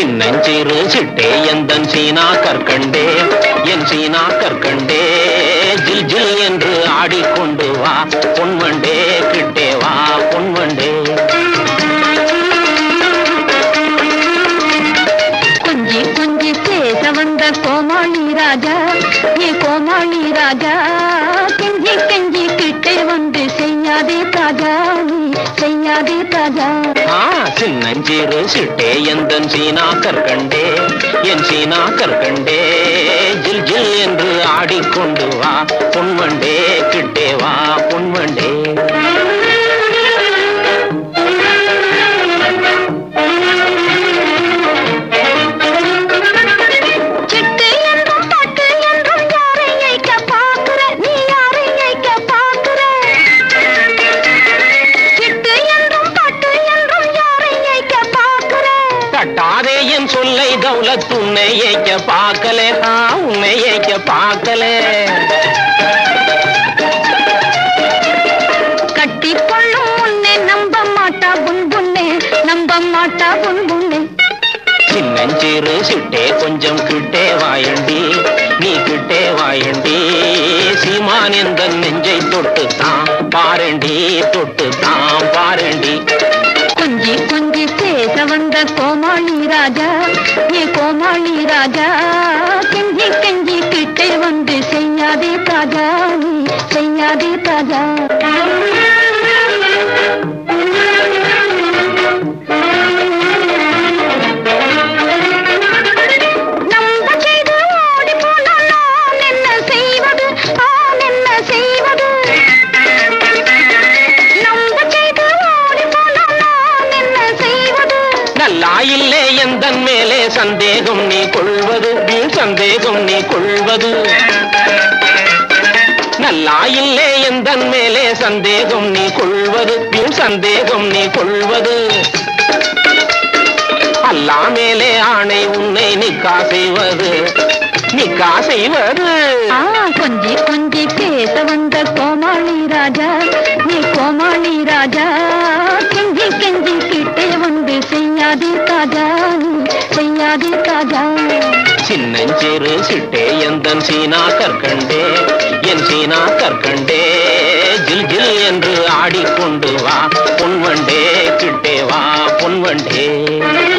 சின்னஞ்சிறு சிட்டே எந்தன் சீனா கற்கண்டே என் சீனா கற்கண்டே ஜில் ஜில் என்று ஆடிக்கொண்டு வா பொன்வண்டே கிட்டே வா பொன்வண்டே கொஞ்சி கொஞ்சி பேச வந்த கோமாளி ராஜா ஏ கோமாளி ராஜா கெஞ்சி கெஞ்சி கிட்டே வந்து செய்யாதே தாஜா நீ செய்யாதே தாஜா ஆ சின்னஞ்சிறு சிட்டே எந்தன் சீனா கற்கண்டே என் சீனா கற்கண்டே ஜில் ஜில் என்று ஆடிக்கொண்டு வா பொன்வண்டே கிட்டே வா பொன்வண்டே சிட்டு என்றும் பட்டு என்றும் யாரை ஐக்க பாக்குற நீ யாரை ஐக்க பாக்குற சிட்டு என்றும் பட்டு என்றும் யாரை ஐக்க பாக்குற தட்டாதே என் சொல்லை தௌலத் உன்னை ஏய்க்க பார்க்கல ஆ உன்னை ஏய்க்க பார்க்கல கட்டி கொள்ளும் முன்னே நம்ப மாட்டா புன்புன்னே நம்ப மாட்டா புன்புன்னே சின்னஞ்சிறு சிட்டே கொஞ்சம் கிட்டே வாயண்டி நீ கிட்டே வாயண்டி சீமான் எந்த நெஞ்சை தொட்டு தான் பாரண்டி தொட்டு தான் பாரண்டி கொஞ்சி கொஞ்சி பேச வந்த கோமாளி ராஜா ஏ கோமாளி ராஜா கெஞ்சி கெஞ்சி கிட்டே வந்து செய்யாதே தாஜா நீ செய்யாதே தாஜா நம்ப செய்து ஓடி போனால் நான் என்ன செய்வது ஆன் என்ன செய்வது நம்ப செய்து ஓடி போனால் நான் என்ன செய்வது நல்லாயில்லே எந்தன் மேலே சந்தேகம் நீ கொள்வது வீண் சந்தேகம் நீ கொள்வது நல்லாயில்லே எந்தன் மேலே சந்தேகம் நீ கொள்வது வீண் சந்தேகம் நீ கொள்வது அல்லா மேலே ஆணை உன்னை நிக்கா செய்வது நிக்கா செய்வது ஆ கொஞ்சி கொஞ்சி பேச வந்த கோமாளி ராஜா நீ கோமாளி ராஜா கெஞ்சி கெஞ்சி கிட்டே வந்து செய்யாதே தாஜா நீ செய்யாதே தாஜா சின்னஞ்சிறு சிட்டே எந்தன் சீனா கற்கண்டே என் சீனா கற்கண்டே ஜில் ஜில் என்று ஆடிக்கொண்டு வா பொன்வண்டே கிட்டே வா பொன்வண்டே